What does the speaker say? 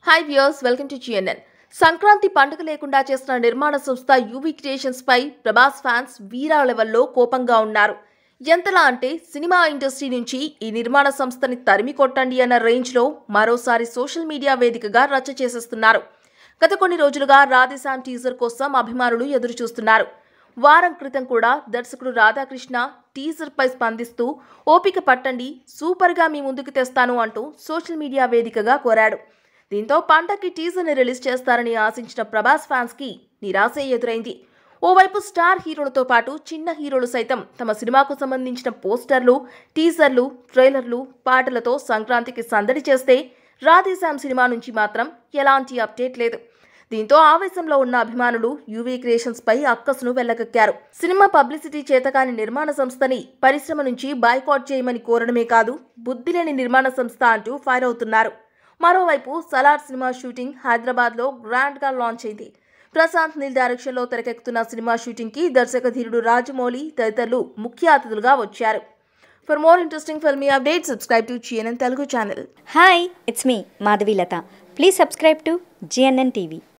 hi viewers welcome to GNN Sankranti పండుగ లేకుండా చేసిన నిర్మాణ సంస్థ యూవీ క్రియేషన్స్ పై ప్రభాస్ ఫ్యాన్స్ వీరా లెవెల్లో కోపంగా ఉన్నారు ఎంతలా అంటే సినిమా ఇండస్ట్రీ నుంచి ఈ నిర్మాణ సంస్థని తరిమి కొట్టండి అన్న రేంజ్లో మరోసారి సోషల్ మీడియా వేదికగా రచ్చ చేసేస్తున్నారు గత కొన్ని రోజులుగా రాధేశామ్ టీజర్ కోసం అభిమానులు ఎదురు చూస్తున్నారు వారం క్రితం కూడా దర్శకుడు రాధాకృష్ణ టీజర్ పై స్పందిస్తూ ఓపిక పట్టండి సూపర్గా మీ ముందుకు తెస్తాను అంటూ సోషల్ మీడియా వేదికగా కోరాడు దీంతో పండక్కి టీజర్ని రిలీజ్ చేస్తారని ఆశించిన ప్రభాస్ ఫ్యాన్స్కి నిరాశ ఎదురైంది ఓవైపు స్టార్ హీరోలతో పాటు చిన్న హీరోలు సైతం తమ సినిమాకు సంబంధించిన పోస్టర్లు టీజర్లు ట్రైలర్లు పాటలతో సంక్రాంతికి సందడి చేస్తే రాధేశామ్ సినిమా నుంచి మాత్రం ఎలాంటి అప్డేట్ లేదు దీంతో ఆవేశంలో ఉన్న అభిమానులు యూవీ క్రియేషన్స్ పై అక్కసును వెళ్లగక్కారు సినిమా పబ్లిసిటీ చేతకాని నిర్మాణ సంస్థని పరిశ్రమ నుంచి బాయ్కాట్ చేయమని కోరడమే కాదు బుద్ధిలేని నిర్మాణ సంస్థ అంటూ ఫైర్ అవుతున్నారు మరోవైపు సలార్ సినిమా షూటింగ్ హైదరాబాద్లో గ్రాండ్గా లాంచ్ అయింది ప్రశాంత్ నీల్ డైరెక్షన్లో తెరకెక్కుతున్న సినిమా షూటింగ్కి దర్శక ధీరుడు రాజమౌళి తదితరులు ముఖ్య అతిథులుగా వచ్చారు for more interesting filmy update subscribe to GNN Telugu channel hi it's me Madhavi Latha please subscribe to GNN TV